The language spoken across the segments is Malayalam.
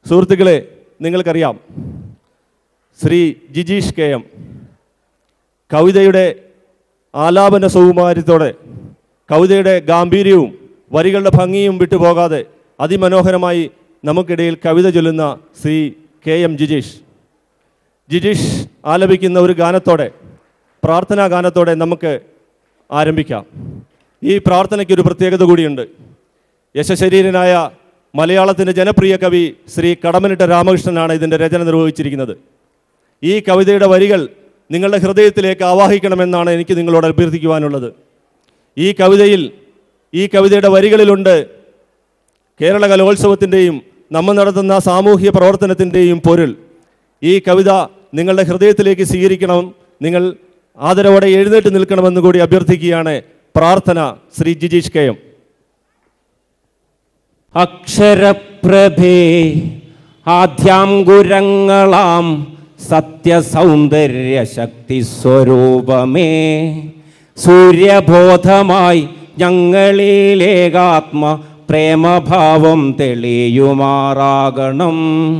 സുഹൃത്തുക്കളെ നിങ്ങൾക്കറിയാം ശ്രീ ജിജീഷ് കെ എം കവിതയുടെ ആലാപന സൗകുമാര്യത്തോടെ കവിതയുടെ ഗാംഭീര്യവും വരികളുടെ ഭംഗിയും വിട്ടുപോകാതെ അതിമനോഹരമായി നമുക്കിടയിൽ കവിത ചൊല്ലുന്ന ശ്രീ കെ എം ജിജീഷ് ജിജീഷ് ആലപിക്കുന്ന ഒരു ഗാനത്തോടെ പ്രാർത്ഥനാ ഗാനത്തോടെ നമുക്ക് ആരംഭിക്കാം ഈ പ്രാർത്ഥനയ്ക്ക് ഒരു പ്രത്യേകത കൂടിയുണ്ട് യശശരീരനായ മലയാളത്തിൻ്റെ ജനപ്രിയ കവി ശ്രീ കടമനിട്ട രാമകൃഷ്ണനാണ് ഇതിൻ്റെ രചന നിർവഹിച്ചിരിക്കുന്നത് ഈ കവിതയുടെ വരികൾ നിങ്ങളുടെ ഹൃദയത്തിലേക്ക് ആവാഹിക്കണമെന്നാണ് എനിക്ക് നിങ്ങളോട് അഭ്യർത്ഥിക്കുവാനുള്ളത് ഈ കവിതയിൽ ഈ കവിതയുടെ വരികളിലുണ്ട് കേരള കലോത്സവത്തിൻ്റെയും നമ്മൾ നടത്തുന്ന സാമൂഹ്യ പ്രവർത്തനത്തിൻ്റെയും പൊരുൾ ഈ കവിത നിങ്ങളുടെ ഹൃദയത്തിലേക്ക് സ്വീകരിക്കണം നിങ്ങൾ ആദരവോടെ എഴുന്നേറ്റ് നിൽക്കണമെന്ന് കൂടി അഭ്യർത്ഥിക്കുകയാണ് പ്രാർത്ഥന ശ്രീ ജിജീഷ് കെ എം അക്ഷരപ്രഭേ ആദ്യാങ്കുരങ്ങളാം സത്യസൗന്ദര്യ ശക്തി സ്വരൂപമേ സൂര്യബോധമായി ഞങ്ങളിലേകാത്മ പ്രേമഭാവം തെളിയുമാറാകണം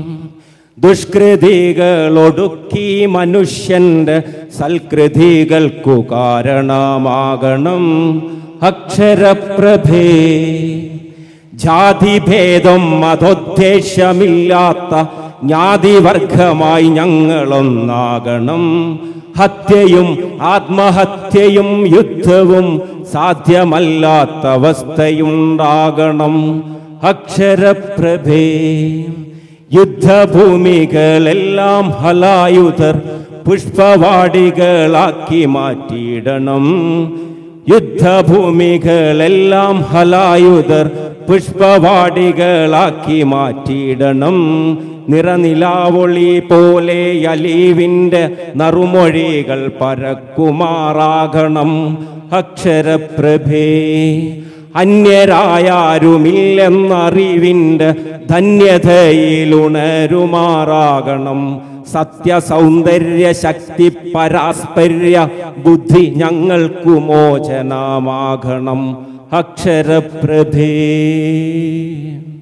ദുഷ്കൃതികളൊടുക്കി മനുഷ്യന്റെ സൽകൃതികൾക്കു കാരണമാകണം അക്ഷരപ്രഭേ ജാതിഭേദം മതോദ്ദേശമില്ലാത്ത ജ്ഞാതിവർഗമായി ഞങ്ങളൊന്നാകണം ഹത്യയും ആത്മഹത്യയും യുദ്ധവും സാധ്യമല്ലാത്ത അവസ്ഥയുണ്ടാകണം അക്ഷരപ്രഭേ യുദ്ധഭൂമികളെല്ലാം ഹലായുധർ പുഷ്പവാടികളാക്കി മാറ്റിയിടണം യുദ്ധഭൂമികളെല്ലാം ഹലായുധർ പുഷ്പവാടികളാക്കി മാറ്റിയിടണം നിറനിലാവൊളി പോലെ അലീവിൻ്റെ നറുമൊഴികൾ പരക്കുമാറാകണം അക്ഷരപ്രഭേ അന്യരായാരുമില്ലെന്നറിവിൻ്റെ ധന്യതയിലുണരുമാറാകണം സത്യസൗന്ദര്യ ശക്തി പരാസ്പര്യ ബുദ്ധി ഞങ്ങൾക്കു മോചനമാകണം അക്ഷരപ്രഭേ